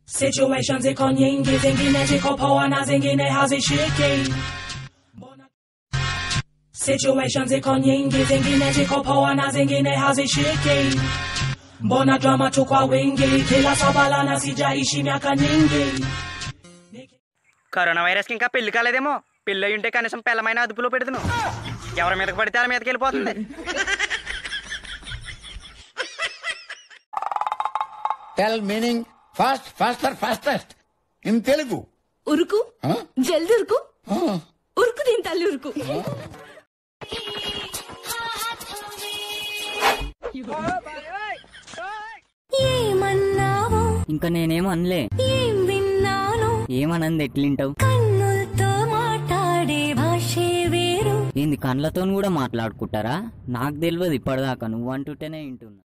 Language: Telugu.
Situations ziko nyingi, zingine ziko poa na zingine hazishiki. Situations ziko nyingi, zingine ziko poa na zingine hazishiki. Mbona drama tu kwa wingi, kila sabala na sijaishi miaka nyingi. Corona వైరస్కి ఇంకా పెళ్లి కాలేదేమో పెళ్ళి అయి ఉంటే కనీసం పిల్లమైన అదుపులో పెడుతున్నావు ఎవరి మీదకి పడితే వాళ్ళ మీదకి వెళ్ళిపోతుంది tell meaning fast faster fastest in Telugu ఉరుకు Huh? జల్ది ఉరుకు ఉరుకు దీని తల్లి ఉరుకు ఏమన్నావో ఇంకా నేనేం అనలే ఏం విన్నాను ఏమనంది ఎట్లింటావు కన్నులతో మాట్లాడే భాషే వేరు ఏంది కళ్ళతో కూడా మాట్లాడుకుంటారా నాకు తెలియదు ఇప్పటిదాకా నువ్వు అంటుంటేనే వింటున్నా